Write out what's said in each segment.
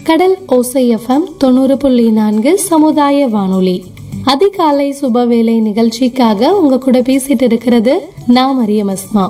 கடல் ஓசை எஃப்எம் தொண்ணூறு புள்ளி நான்கு சமுதாய வானொலி அதிகாலை சுபவேளை நிகழ்ச்சிக்காக உங்க கூட பேசிட்டு இருக்கிறது நான் மரியம் அஸ்மா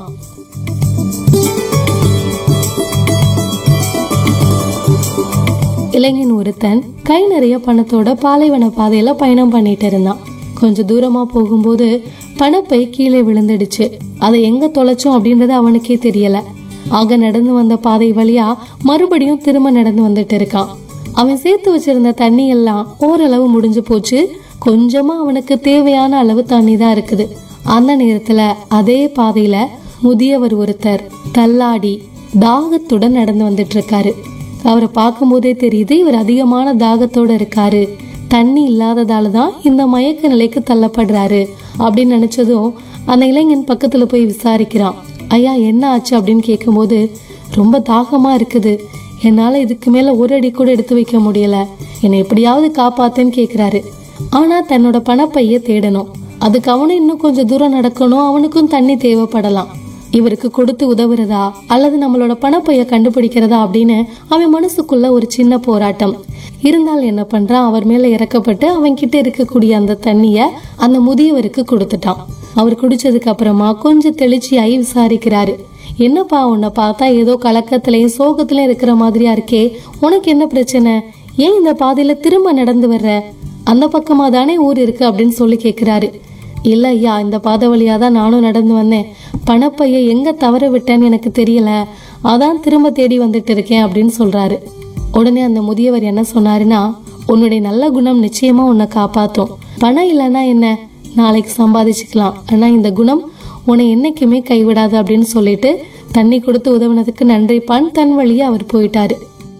இளைஞன் ஒருத்தன் கை நிறைய பணத்தோட பாலைவன பாதையில பயணம் பண்ணிட்டு இருந்தான் கொஞ்ச தூரமா போகும்போது பணப்பை கீழே விழுந்துடுச்சு அதை எங்க தொலைச்சோம் அப்படின்றது அவனுக்கே தெரியல ஆக நடந்து வந்த பாதை வழியா மறுபடியும் திரும்ப நடந்து வந்துட்டு இருக்கான் அவன் சேர்த்து வச்சிருந்த தண்ணி எல்லாம் ஓரளவு முடிஞ்சு போச்சு கொஞ்சமா அவனுக்கு தேவையான அளவு தண்ணி தான் இருக்குது அந்த நேரத்துல அதே பாதையில முதியவர் ஒருத்தர் தள்ளாடி தாகத்துடன் நடந்து வந்துட்டு இருக்காரு அவரை பார்க்கும்போதே தெரியுது இவர் அதிகமான தாகத்தோட இருக்காரு தண்ணி இல்லாததால தான் இந்த மயக்க நிலைக்கு தள்ளப்படுறாரு அப்படின்னு நினைச்சதும் அந்த இளைஞன் பக்கத்துல போய் விசாரிக்கிறான் ஐயா என்ன ஆச்சு அப்படின்னு கேட்கும்போது ரொம்ப தாகமா இருக்குது என்னால இதுக்கு மேல ஒரு அடி கூட எடுத்து வைக்க முடியல என்னை எப்படியாவது காப்பாத்தேன்னு கேக்குறாரு ஆனா தன்னோட பணப்பைய தேடணும் அதுக்கு அவனும் இன்னும் கொஞ்சம் தூரம் நடக்கணும் அவனுக்கும் தண்ணி தேவைப்படலாம் இவருக்கு கொடுத்து உதவுறதா அல்லது நம்மளோட பணப்பைய கண்டுபிடிக்கிறதா அப்படின்னு அவன் மனசுக்குள்ள ஒரு சின்ன போராட்டம் இருந்தாலும் என்ன பண்றான் அவர் மேல இறக்கப்பட்டு அவன் கிட்ட இருக்கக்கூடிய அந்த தண்ணிய அந்த முதியவருக்கு கொடுத்துட்டான் அவர் குடிச்சதுக்கு அப்புறமா கொஞ்சம் தெளிச்சியாகி விசாரிக்கிறாரு என்னப்பா உன்னை பார்த்தா ஏதோ கலக்கத்திலையும் சோகத்திலையும் இருக்கிற மாதிரியா இருக்கே உனக்கு என்ன பிரச்சனை ஏன் இந்த பாதையில திரும்ப நடந்து வர்ற அந்த பக்கமா தானே ஊர் இருக்கு அப்படின்னு சொல்லி கேக்குறாரு இல்ல ஐயா இந்த பாதை வழியா தான் நானும் நடந்து வந்தேன் பணப்பைய எங்க தவற விட்டேன்னு எனக்கு தெரியல அதான் திரும்ப தேடி வந்துட்டு இருக்கேன் அப்படின்னு சொல்றாரு உடனே அந்த முதியவர் என்ன சொன்னாருன்னா உன்னுடைய நல்ல குணம் நிச்சயமா உன்னை காப்பாத்தும் பணம் இல்லைன்னா என்ன நாளைக்கு சம்பாதிச்சுக்கலாம் ஆனா இந்த குணம் உன்னை என்னைக்குமே கைவிடாது அப்படின்னு சொல்லிட்டு தண்ணி கொடுத்து உதவுனதுக்கு நன்றிப்பான் தன் வழியே அவர் போயிட்டாரு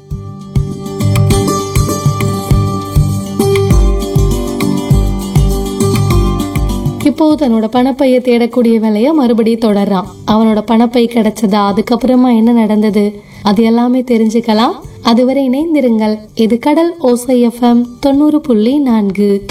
இப்போ தன்னோட பணப்பைய தேடக்கூடிய வேலைய மறுபடியும் தொடர்றான் அவனோட பணப்பை கிடைச்சதா அதுக்கப்புறமா என்ன நடந்தது அது எல்லாமே தெரிஞ்சுக்கலாம் அதுவரை இணைந்திருங்கள் இது கடல் ஓசை எஃப்எம் தொண்ணூறு புள்ளி நான்கு